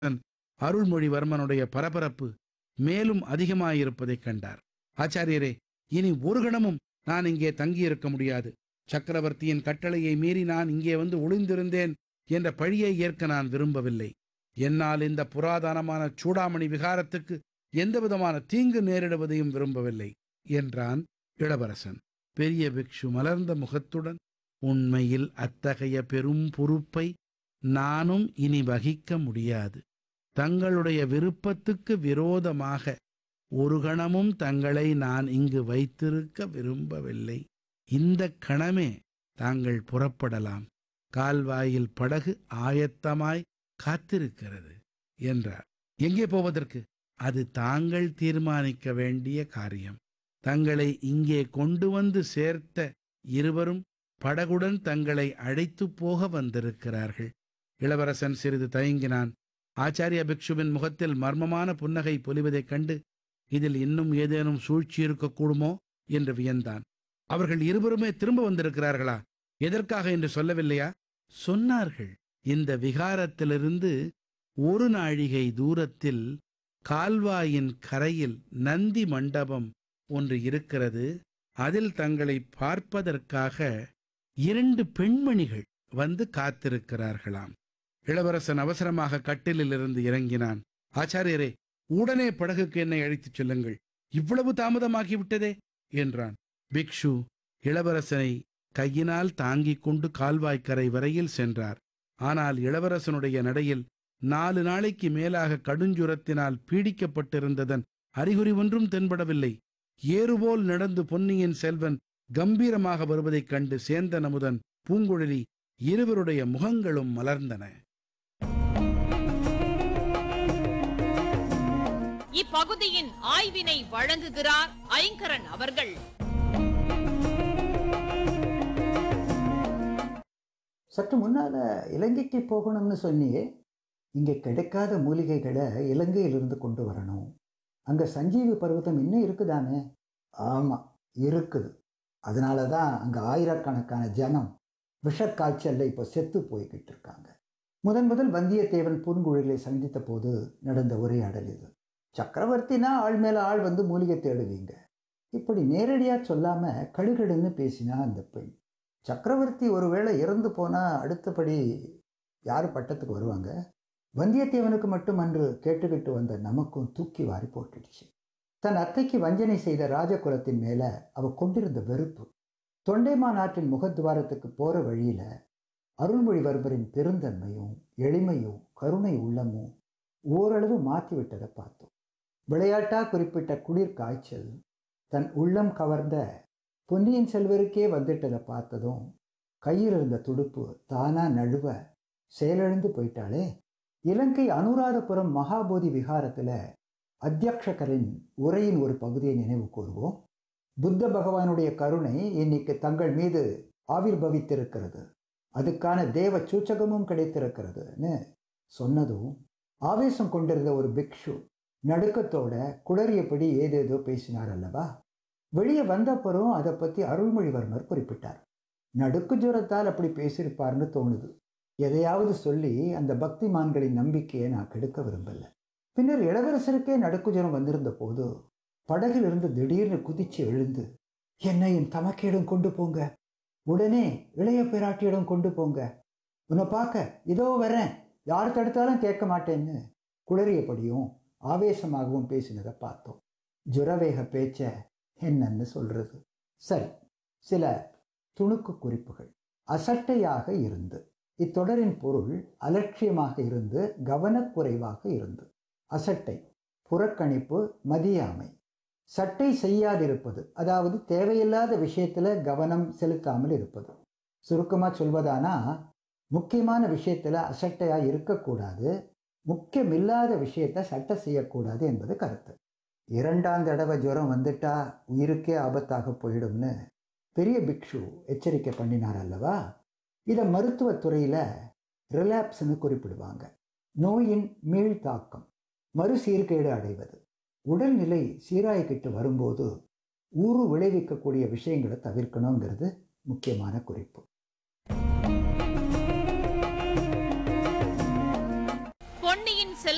அருள்மொழிவர்மனுடைய பரபரப்பு மேலும் அதிகமாயிருப்பதைக் கண்டார் ஆச்சாரியரே இனி ஒரு கணமும் நான் இங்கே தங்கியிருக்க முடியாது சக்கரவர்த்தியின் கட்டளையை மீறி நான் இங்கே வந்து ஒளிந்திருந்தேன் என்ற பழியை ஏற்க நான் விரும்பவில்லை என்னால் இந்த புராதனமான சூடாமணி விகாரத்துக்கு எந்தவிதமான தீங்கு நேரிடுவதையும் விரும்பவில்லை என்றான் இளவரசன் பெரிய பிக்ஷு மலர்ந்த முகத்துடன் உண்மையில் அத்தகைய பெரும் பொறுப்பை நானும் இனி வகிக்க முடியாது தங்களுடைய விருப்பத்துக்கு விரோதமாக ஒரு கணமும் தங்களை நான் இங்கு வைத்திருக்க விரும்பவில்லை இந்த கணமே தாங்கள் புறப்படலாம் கால்வாயில் படகு ஆயத்தமாய் காத்திருக்கிறது என்றார் எங்கே போவதற்கு அது தாங்கள் தீர்மானிக்க வேண்டிய காரியம் தங்களை இங்கே கொண்டு வந்து சேர்த்த இருவரும் படகுடன் தங்களை அழைத்துப் போக வந்திருக்கிறார்கள் இளவரசன் சிறிது தயங்கினான் ஆச்சாரிய பிக்ஷுவின் முகத்தில் மர்மமான புன்னகை பொலிவதைக் கண்டு இதில் இன்னும் ஏதேனும் சூழ்ச்சி இருக்கக்கூடுமோ என்று வியந்தான் அவர்கள் இருவருமே திரும்ப வந்திருக்கிறார்களா எதற்காக என்று சொல்லவில்லையா சொன்னார்கள் இந்த விகாரத்திலிருந்து ஒரு நாழிகை தூரத்தில் கால்வாயின் கரையில் நந்தி மண்டபம் ஒன்று இருக்கிறது அதில் தங்களை பார்ப்பதற்காக இரண்டு பெண்மணிகள் வந்து காத்திருக்கிறார்களாம் இளவரசன் அவசரமாக கட்டிலிலிருந்து இறங்கினான் ஆச்சாரியரே உடனே படகுக்கு என்னை அழைத்துச் செல்லுங்கள் இவ்வளவு தாமதமாகிவிட்டதே என்றான் பிக்ஷு இளவரசனை கையினால் தாங்கிக் கொண்டு கால்வாய்க்கரை வரையில் சென்றார் ஆனால் இளவரசனுடைய நடையில் நாலு நாளைக்கு மேலாக கடுஞ்சுரத்தினால் பீடிக்கப்பட்டிருந்ததன் அறிகுறி ஒன்றும் தென்படவில்லை ஏறுபோல் நடந்து பொன்னியின் செல்வன் கம்பீரமாக வருவதைக் கண்டு சேந்தன் அமுதன் பூங்குழலி இருவருடைய முகங்களும் மலர்ந்தன இப்பகுதியின் ஆய்வினை வழங்குகிறார் ஐங்கரன் அவர்கள் சற்று முன்னால இலங்கைக்கு போகணும்னு சொன்னியே இங்கே கிடைக்காத மூலிகைகளை இலங்கையிலிருந்து கொண்டு வரணும் அங்கே சஞ்சீவி பர்வதம் இன்னும் இருக்குதானே ஆமாம் இருக்குது அதனால தான் அங்கே ஆயிரக்கணக்கான ஜனம் விஷக்காய்ச்சல்ல இப்போ செத்து போய்கிட்டு இருக்காங்க முதன் முதல் வந்தியத்தேவன் பூங்குழலை சந்தித்த போது நடந்த உரையாடல் இது சக்கரவர்த்தினா ஆள் மேலே ஆள் வந்து மூலிகை தேடுவீங்க இப்படி நேரடியாக சொல்லாமல் கடுகடுன்னு பேசினா அந்த பெண் சக்கரவர்த்தி ஒருவேளை இறந்து போனால் அடுத்தபடி யார் பட்டத்துக்கு வருவாங்க வந்தியத்தேவனுக்கு மட்டும் அன்று கேட்டுக்கிட்டு வந்த நமக்கும் தூக்கி வாரி போட்டுடுச்சு தன் அத்தைக்கு வஞ்சனை செய்த ராஜகுலத்தின் மேலே அவ கொண்டிருந்த வெறுப்பு தொண்டைமான் ஆற்றின் முகத்துவாரத்துக்கு போகிற வழியில் அருள்மொழிவர்மரின் பெருந்தன்மையும் எளிமையும் கருணை உள்ளமும் ஓரளவு மாற்றி விட்டதை பார்த்தோம் விளையாட்டா குறிப்பிட்ட குளிர் காய்ச்சல் தன் உள்ளம் கவர்ந்த பொன்னியின் செல்வருக்கே வந்துட்டதை பார்த்ததும் கையில் இருந்த துடுப்பு தானா நழுவ செயலிழந்து போயிட்டாளே இலங்கை அனுராதபுரம் மகாபோதி விகாரத்தில் அத்தியக்ஷகரின் உரையின் ஒரு பகுதியை நினைவு கூறுவோம் புத்த பகவானுடைய கருணை இன்னைக்கு தங்கள் மீது ஆவிர்பவித்திருக்கிறது அதுக்கான தேவ சூச்சகமும் கிடைத்திருக்கிறதுன்னு சொன்னதும் ஆவேசம் கொண்டிருந்த ஒரு பிக்ஷு நடுக்கத்தோட குளறியபடி ஏதேதோ பேசினார் அல்லவா வெளியே வந்தப்பறம் அதை பற்றி அருள்மொழிவர்மர் குறிப்பிட்டார் நடுக்கு ஜுரத்தால் அப்படி பேசியிருப்பார்னு தோணுது எதையாவது சொல்லி அந்த பக்திமான்களின் நம்பிக்கையை நான் கெடுக்க விரும்பல பின்னர் இளவரசருக்கே நடுக்கு ஜுரம் வந்திருந்த போது படகிலிருந்து திடீர்னு குதிச்சு எழுந்து என்னை என் தமக்கையிடம் கொண்டு போங்க உடனே இளைய பிராட்டியிடம் கொண்டு போங்க உன்னை பார்க்க இதோ வரேன் யார் தடுத்தாலும் கேட்க மாட்டேன்னு குளறியபடியும் ஆவேசமாகவும் பேசினதை பார்த்தோம் ஜுரவேக பேச்ச என்னன்னு சொல்றது சரி சில துணுக்கு குறிப்புகள் அசட்டையாக இருந்து இத்தொடரின் பொருள் அலட்சியமாக இருந்து கவனக்குறைவாக இருந்து அசட்டை புறக்கணிப்பு மதியாமை சட்டை செய்யாதிருப்பது அதாவது தேவையில்லாத விஷயத்துல கவனம் செலுத்தாமல் இருப்பது சுருக்கமாக சொல்வதானா முக்கியமான விஷயத்துல அசட்டையா இருக்கக்கூடாது முக்கியமில்லாத விஷயத்த சட்டை செய்யக்கூடாது என்பது கருத்து இரண்டாம் தடவை ஜுரம் வந்துட்டா உயிருக்கே ஆபத்தாக போயிடும்னு பெரிய பிக்ஷு எச்சரிக்கை பண்ணினார் அல்லவா இதை மருத்துவத்துறையில் ரிலாப்ஸ்னு குறிப்பிடுவாங்க நோயின் மீள் தாக்கம் மறு சீர்கேடு அடைவது உடல்நிலை சீராய்கிட்டு வரும்போது ஊறு விளைவிக்கக்கூடிய விஷயங்களை தவிர்க்கணுங்கிறது முக்கியமான குறிப்பு